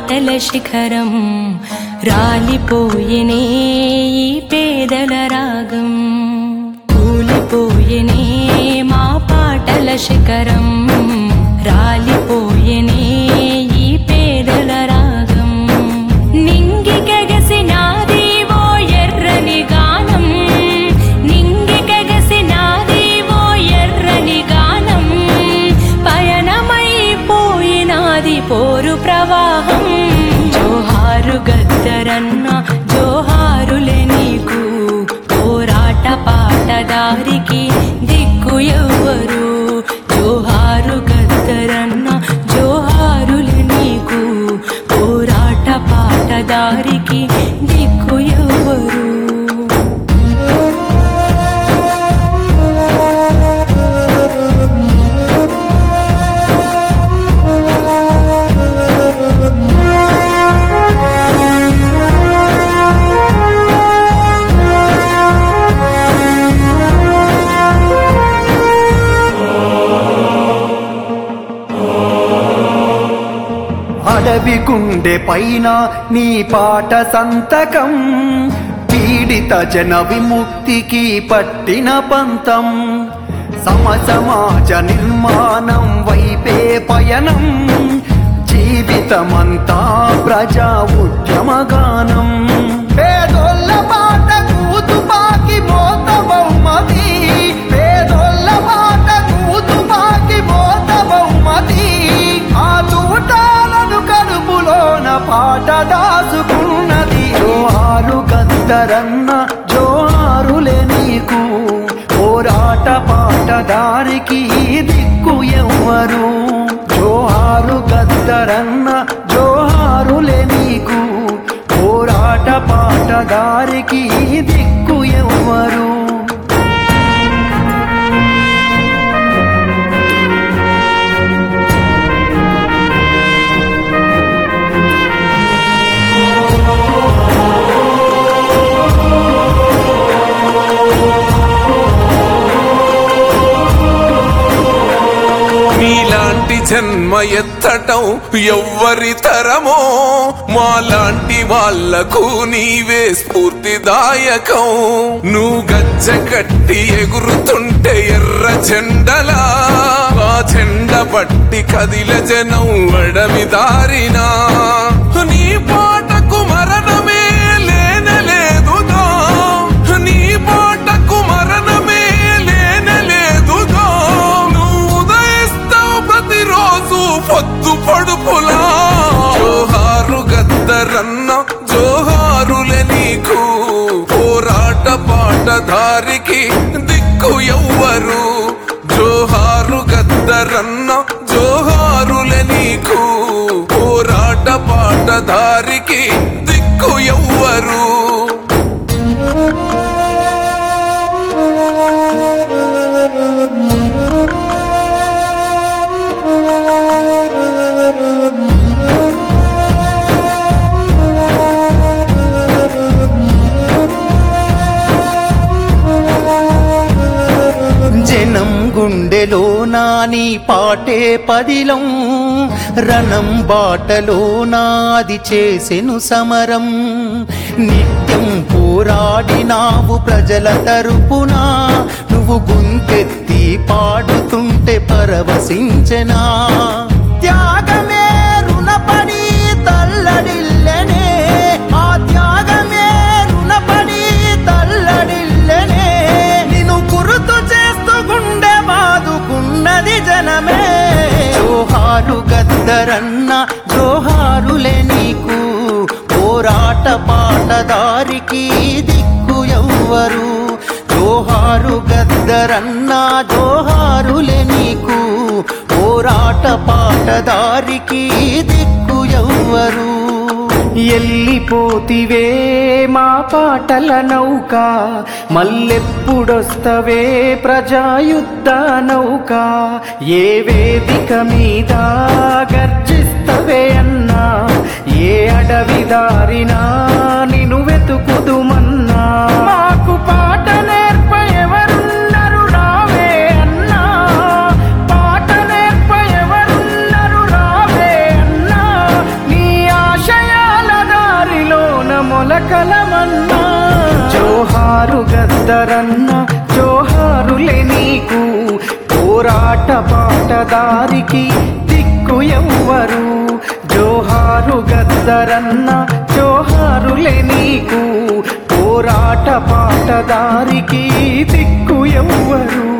పాటల శిఖరం రాలిపోయేనే ఈ పేదల రాగం కూలిపోయేనే మా పాటల శిఖరం రాలిపోయేనే ఈ పేదల రాగం నింగికెగసినాది ఓ ఎర్రని గానం నింగికెగసినాది ఓ ఎర్రని గానం పయనమైపోయినాది పోరు ప్రవాహం జోహారు గద్దరన్న జోహారులే నీకు పోరాట పాటదారికి దిక్కు ఎవ్వరు జోహారు గద్దరన్న జోహారులే నీకు పోరాట పాటదారికి దిక్కు ఎవ్వరు అడవి గుండె పైన నీ పాట సంతకం పీడిత జన విముక్తికి పట్టిన పంతం సమ సమాజ నిర్మాణం వైపే పయనం జీవితమంతా ప్రజా ఉద్యమగానం పేదోళ్ళ పాట కూతుపాకి మోత బహుమతి పేదోళ్ళ పాట కూతుపాకి మోత బహుమతి ఆ చూటాలను కడుపులోన పాట దాచుకున్నది జోహారు గద్దరన్న జోహారులే నీకు పోరాట పాట దారికి దిక్కు ఎవ్వరు జోహారు గద్దరన్న జోహారులే నీకు పోరాట పాట దారికి దిక్కు ఎవ్వరు మీలాంటి జన్మ ఎత్తటం ఎవ్వరి తరమో మాలాంటి వాళ్లకు నీవే స్ఫూర్తిదాయకం నువ్వు గజ్జ కట్టి ఎగురుతుంటే ఎర్ర జెండలా ఆ జెండ పట్టి కదిల జనం అడవి దారినా నీ పాటకు మరణమే లేనలేదుగా నీ పాటకు మరణమే లేనలేదుగా నువ్వు ఉదయిస్తావు ప్రతిరోజు పొద్దు పడుపులా జోహారు గద్దరన్న జోహారులే నీకు పోరాట పాటదారికి దిక్కు ఎవ్వరు జోహారు గద్దరన్న జోహారులే నీకు పోరాట పాటదారికి దిక్కు ఎవ్వరు జనం గుండెలో నాని పాటే పదిలం రణం బాటలో నాది చేసెను సమరం నిత్యం పోరాడినావు ప్రజల తరపున నువ్వు గుంతెత్తి పాడుతుంటే పరవశించెనా త్యాగమే రుణపడి తల్లడిల్లెనే ఆ త్యాగమే రుణపడి తల్లడిల్లెనే నిన్ను గుర్తు చేస్తూ గుండె బాదుకున్నది జనమే జోహారు గద్దరన్న జోహారులే నీకు పోరాట పాటదారికి దిక్కు ఎవ్వరు జోహారు గద్దరన్న జోహారులే నీకు పోరాట పాటదారికి దిక్కు ఎవ్వరు ఎల్లిపోతివే మా పాటల నౌక మల్లెప్పుడొస్తవే ప్రజాయుద్ధ నౌక ఏ వేదిక మీద గర్జిస్తవే అన్నా ఏ అడవి దారినా నిన్ను వెతుకుదుమన్నా మాకు పాట నేర్ప ఎవరున్నారు రావే అన్నా పాట నేర్ప ఎవరున్నారు రావే అన్నా నీ ఆశ కలకలమన్నా జోహారు గద్దరన్న జోహారులే నీకు పోరాట పాటదారికి దిక్కు ఎవ్వరు జోహారు గద్దరన్న జోహారులే నీకు పోరాట పాటదారికి దిక్కు ఎవ్వరు